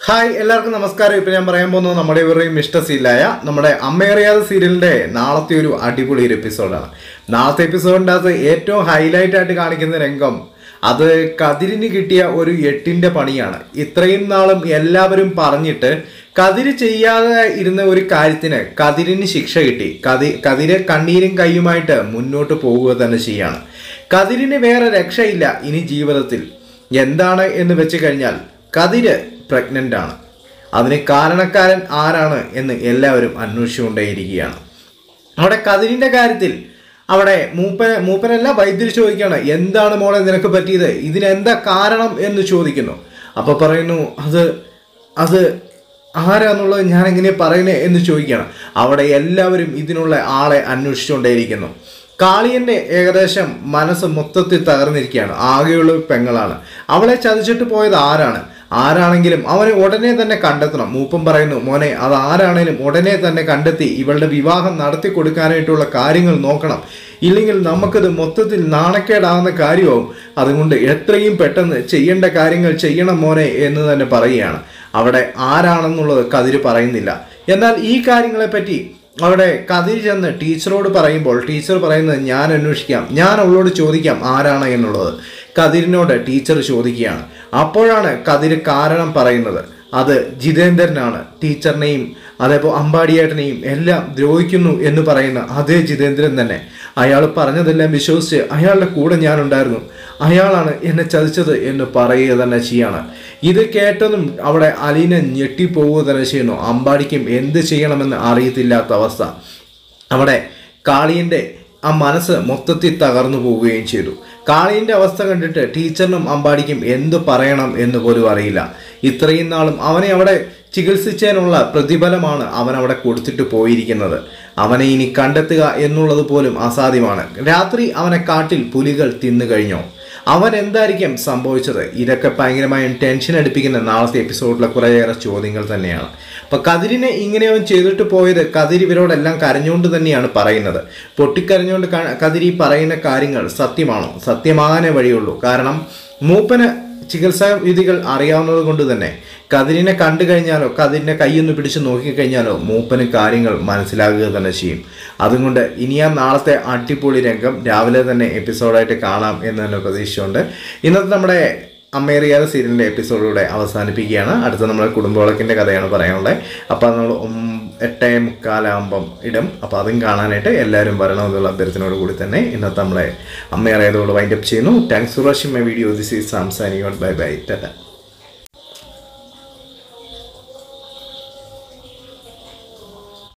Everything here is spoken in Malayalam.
ഹായ് എല്ലാവർക്കും നമസ്കാരം ഇപ്പൊ ഞാൻ പറയാൻ പോകുന്നത് നമ്മുടെ ഇവരുടെയും ഇഷ്ടസീലായ നമ്മുടെ അമ്മയറിയാതെ സീരിയലിന്റെ നാളത്തെ ഒരു അടിപൊളി ഒരു എപ്പിസോഡാണ് നാളത്തെ എപ്പിസോഡിൻ്റെ അകത്ത് ഏറ്റവും ഹൈലൈറ്റ് ആയിട്ട് കാണിക്കുന്ന രംഗം അത് കതിരിന് കിട്ടിയ ഒരു എട്ടിന്റെ പണിയാണ് ഇത്രയും നാളും എല്ലാവരും പറഞ്ഞിട്ട് കതിര് ചെയ്യാതെ ഇരുന്ന ഒരു കാര്യത്തിന് കതിരിന് ശിക്ഷ കിട്ടി കതി കതിര് കണ്ണീരും കൈയുമായിട്ട് മുന്നോട്ട് പോവുക തന്നെ ചെയ്യാണ് കതിരിന് വേറെ രക്ഷയില്ല ഇനി ജീവിതത്തിൽ എന്താണ് എന്ന് വെച്ച് കഴിഞ്ഞാൽ കതിര് പ്രഗ്നൻ്റ് ആണ് അതിന് കാരണക്കാരൻ ആരാണ് എന്ന് എല്ലാവരും അന്വേഷിച്ചുകൊണ്ടേയിരിക്കുകയാണ് അവിടെ കതിരിൻ്റെ കാര്യത്തിൽ അവിടെ മൂപ്പന മൂപ്പനല്ല വൈദ്യുതി ചോദിക്കുകയാണ് എന്താണ് മോളെ നിനക്ക് പറ്റിയത് ഇതിനെന്താ കാരണം എന്ന് ചോദിക്കുന്നു അപ്പോൾ പറയുന്നു അത് അത് ആരാന്നുള്ളത് ഞാൻ എങ്ങനെ പറയുന്നേ എന്ന് ചോദിക്കുകയാണ് അവിടെ എല്ലാവരും ഇതിനുള്ള ആളെ അന്വേഷിച്ചുകൊണ്ടേയിരിക്കുന്നു കാളിയന്റെ ഏകദേശം മനസ്സ് മൊത്തത്തിൽ തകർന്നിരിക്കുകയാണ് ആകെയുള്ള ഒരു പെങ്ങളാണ് അവളെ ചതിച്ചിട്ട് പോയത് ആരാണ് ആരാണെങ്കിലും അവനെ ഉടനെ തന്നെ കണ്ടെത്തണം മൂപ്പം പറയുന്നു മോനെ അത് ആരാണേലും ഉടനെ തന്നെ കണ്ടെത്തി ഇവളുടെ വിവാഹം നടത്തി കൊടുക്കാനായിട്ടുള്ള കാര്യങ്ങൾ നോക്കണം ഇല്ലെങ്കിൽ നമുക്കത് മൊത്തത്തിൽ നാണക്കേടാകുന്ന കാര്യമാവും അതുകൊണ്ട് എത്രയും പെട്ടെന്ന് ചെയ്യേണ്ട കാര്യങ്ങൾ ചെയ്യണം മോനെ എന്ന് തന്നെ പറയുകയാണ് അവിടെ ആരാണെന്നുള്ളത് കതിര് പറയുന്നില്ല എന്നാൽ ഈ കാര്യങ്ങളെപ്പറ്റി അവിടെ കതിര് ചെന്ന് ടീച്ചറോട് പറയുമ്പോൾ ടീച്ചർ പറയുന്നത് ഞാൻ അന്വേഷിക്കാം ഞാൻ അവളോട് ചോദിക്കാം ആരാണ് എന്നുള്ളത് കതിരിനോട് ടീച്ചർ ചോദിക്കുകയാണ് അപ്പോഴാണ് കതിര് കാരണം പറയുന്നത് അത് ജിതേന്ദ്രനാണ് ടീച്ചറിനെയും അതേപോലെ അമ്പാടിയേട്ടനെയും എല്ലാം ദ്രോഹിക്കുന്നു എന്ന് പറയുന്ന അതേ ജിതേന്ദ്രൻ തന്നെ അയാൾ പറഞ്ഞതെല്ലാം വിശ്വസിച്ച് അയാളുടെ കൂടെ ഞാനുണ്ടായിരുന്നു അയാളാണ് എന്നെ ചതിച്ചത് എന്ന് പറയുക തന്നെ ചെയ്യാണ് ഇത് കേട്ടതും അവിടെ അലീന ഞെട്ടിപ്പോവുക തന്നെ ചെയ്യുന്നു അമ്പാടിക്കും എന്ത് ചെയ്യണമെന്ന് അറിയത്തില്ലാത്ത അവസ്ഥ അവിടെ കാളിയൻ്റെ ആ മനസ്സ് മൊത്തത്തിൽ തകർന്നു പോവുകയും ചെയ്തു കാളിയൻ്റെ അവസ്ഥ കണ്ടിട്ട് ടീച്ചറിനും അമ്പാടിക്കും എന്ത് പറയണം എന്ന് പോലും അറിയില്ല ഇത്രയും നാളും അവനെ അവിടെ ചികിത്സിച്ചതിനുള്ള പ്രതിഫലമാണ് അവൻ അവിടെ കൊടുത്തിട്ട് പോയിരിക്കുന്നത് അവനെ ഇനി കണ്ടെത്തുക എന്നുള്ളത് പോലും അസാധ്യമാണ് രാത്രി അവനെ കാട്ടിൽ പുലികൾ തിന്നു കഴിഞ്ഞോ അവൻ എന്തായിരിക്കും സംഭവിച്ചത് ഇതൊക്കെ ഭയങ്കരമായും ടെൻഷൻ അടുപ്പിക്കുന്ന നാളത്തെ എപ്പിസോഡിലെ കുറേയേറെ ചോദ്യങ്ങൾ തന്നെയാണ് അപ്പൊ കതിരിനെ ഇങ്ങനെ അവൻ ചെയ്തിട്ട് പോയത് കതിരി ഇവരോടെല്ലാം കരഞ്ഞുകൊണ്ട് തന്നെയാണ് പറയുന്നത് പൊട്ടിക്കരഞ്ഞുകൊണ്ട് ക- കതിരി പറയുന്ന കാര്യങ്ങൾ സത്യമാണോ സത്യമാകാനേ വഴിയുള്ളൂ കാരണം മൂപ്പന് ചികിത്സാ രീതികൾ അറിയാവുന്നത് കൊണ്ട് തന്നെ കതിരിനെ കണ്ടു കഴിഞ്ഞാലോ കതിരിനെ കൈയൊന്ന് പിടിച്ച് നോക്കിക്കഴിഞ്ഞാലോ മൂപ്പന് കാര്യങ്ങൾ മനസ്സിലാകുക തന്നെ ചെയ്യും അതുകൊണ്ട് ഇനി ആ നാളത്തെ അടിപൊളി രംഗം രാവിലെ തന്നെ എപ്പിസോഡായിട്ട് കാണാം എന്ന് തന്നെ പ്രതീക്ഷിച്ചുകൊണ്ട് ഇന്നത്തെ നമ്മുടെ അമ്മേറിയാതെ സീരിയലിൻ്റെ എപ്പിസോഡിലൂടെ അവസാനിപ്പിക്കുകയാണ് അടുത്ത നമ്മുടെ കുടുംബവിളക്കിൻ്റെ കഥയാണ് പറയാനുള്ളത് അപ്പോൾ അത് നമ്മൾ ഒം- എട്ടേ മുക്കാലാകുമ്പം ഇടും അപ്പോൾ അതും കാണാനായിട്ട് എല്ലാവരും വരണമെന്നുള്ള അഭ്യർത്ഥനയോട് കൂടി തന്നെ ഇന്നത്തെ നമ്മുടെ അമ്മയറിയാതോട് വൈൻഡപ്പ് ചെയ്യുന്നു thanks for watching my video this is സാംസാനിയോട് ബൈ ബൈ ടാറ്റ